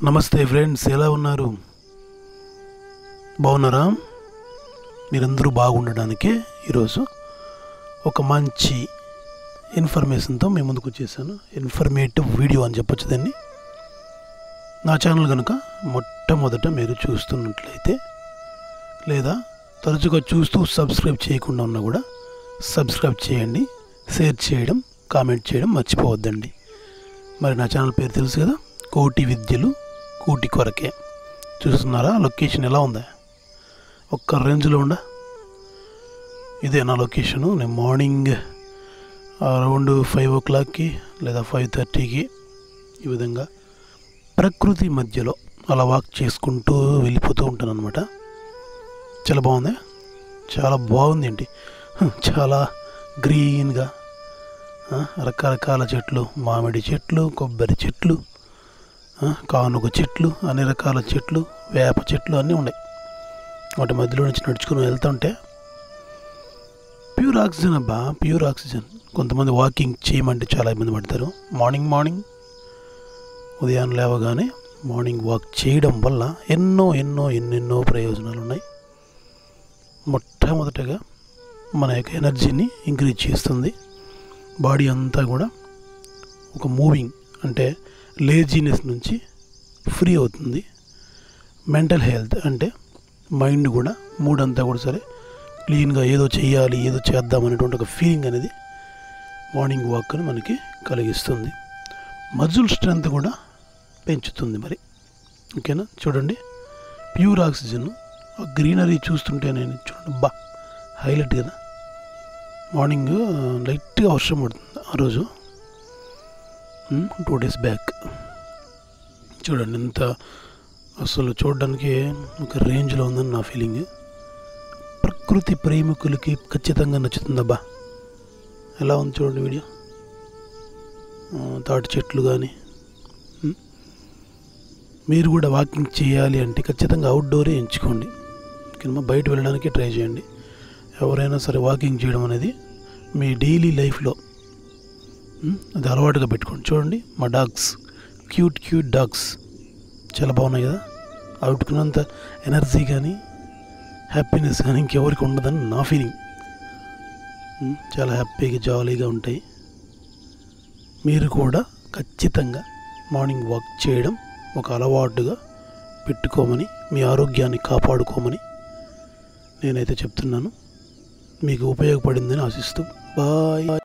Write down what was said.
నమస్తే ఫ్రెండ్స్ ఎలా ఉన్నారు బాగున్నారా మీరందరూ బాగుండడానికే ఈరోజు ఒక మంచి ఇన్ఫర్మేషన్తో మీ ముందుకు వచ్చేసాను ఇన్ఫర్మేటివ్ వీడియో అని చెప్పొచ్చు దాన్ని నా ఛానల్ కనుక మొట్టమొదట మీరు చూస్తున్నట్లయితే లేదా తరచుగా చూస్తూ సబ్స్క్రైబ్ చేయకుండా ఉన్నా కూడా సబ్స్క్రైబ్ చేయండి షేర్ చేయడం కామెంట్ చేయడం మర్చిపోవద్దండి మరి నా ఛానల్ పేరు తెలుసు కదా కోటి విద్యలు కూటి కొరకే చూస్తున్నారా లొకేషన్ ఎలా ఉందా ఒక్క రేంజ్లో ఉందా ఇదే నా లొకేషను నేను మార్నింగ్ అరౌండ్ ఫైవ్ ఓ క్లాక్కి లేదా ఫైవ్ థర్టీకి ఈ విధంగా ప్రకృతి మధ్యలో అలా వాక్ చేసుకుంటూ వెళ్ళిపోతూ ఉంటాను అనమాట చాలా బాగుంది చాలా బాగుంది ఏంటి హ, చాలా గ్రీన్గా ఆ, రకరకాల చెట్లు మామిడి చెట్లు కొబ్బరి చెట్లు ఆ, కానుగ చెట్లు అన్ని రకాల చెట్లు వేప చెట్లు అన్నీ ఉన్నాయి వాటి మధ్యలో నుంచి నడుచుకుని వెళ్తుంటే ప్యూర్ ఆక్సిజన్ అబ్బా ప్యూర్ ఆక్సిజన్ కొంతమంది వాకింగ్ చేయమంటే చాలా ఇబ్బంది పడతారు మార్నింగ్ మార్నింగ్ ఉదయం లేవగానే మార్నింగ్ వాక్ చేయడం వల్ల ఎన్నో ఎన్నో ఎన్నెన్నో ప్రయోజనాలు ఉన్నాయి మొట్టమొదటగా మన యొక్క ఎనర్జీని ఇంక్రీజ్ చేస్తుంది బాడీ అంతా కూడా ఒక మూవింగ్ అంటే లేజీనెస్ నుంచి ఫ్రీ అవుతుంది మెంటల్ హెల్త్ అంటే మైండ్ కూడా మూడ్ అంతా కూడా సరే క్లీన్గా ఏదో చేయాలి ఏదో చేద్దాం అనేటువంటి ఒక ఫీలింగ్ అనేది మార్నింగ్ వాక్ని మనకి కలిగిస్తుంది మజిల్ స్ట్రెంత్ కూడా పెంచుతుంది మరి ఓకేనా చూడండి ప్యూర్ ఆక్సిజన్ ఆ గ్రీనరీ చూస్తుంటే నేను చూడండి బా హైలైట్ కదా మార్నింగ్ లైట్గా వర్షం పడుతుంది ఆ రోజు టూ డేస్ బ్యాక్ చూడండి ఎంత అసలు చూడడానికి ఒక రేంజ్లో ఉందని నా ఫీలింగ్ ప్రకృతి ప్రేమికులకి ఖచ్చితంగా నచ్చుతుందబ్బా ఎలా ఉంది చూడండి వీడియో ఆ, తాటి చెట్లు కానీ మీరు కూడా వాకింగ్ చేయాలి అంటే ఖచ్చితంగా అవుట్డోరే ఎంచుకోండి ఓకేనా బయట వెళ్ళడానికి ట్రై చేయండి ఎవరైనా సరే వాకింగ్ చేయడం అనేది మీ డైలీ లైఫ్లో ఉమ్, అది అలవాటుగా పెట్టుకోండి చూడండి మా డాగ్స్ క్యూట్ క్యూట్ డాగ్స్ చాలా బాగున్నాయి కదా అవుట్కున్నంత ఎనర్జీ కానీ హ్యాపీనెస్ కానీ ఇంకెవరికి ఉండదని నా ఫీలింగ్ ఉమ్, చాలా హ్యాపీగా జాలీగా ఉంటాయి మీరు కూడా ఖచ్చితంగా మార్నింగ్ వాక్ చేయడం ఒక అలవాటుగా పెట్టుకోమని మీ ఆరోగ్యాన్ని కాపాడుకోమని నేనైతే చెప్తున్నాను మీకు ఉపయోగపడిందని ఆశిస్తూ బాయ్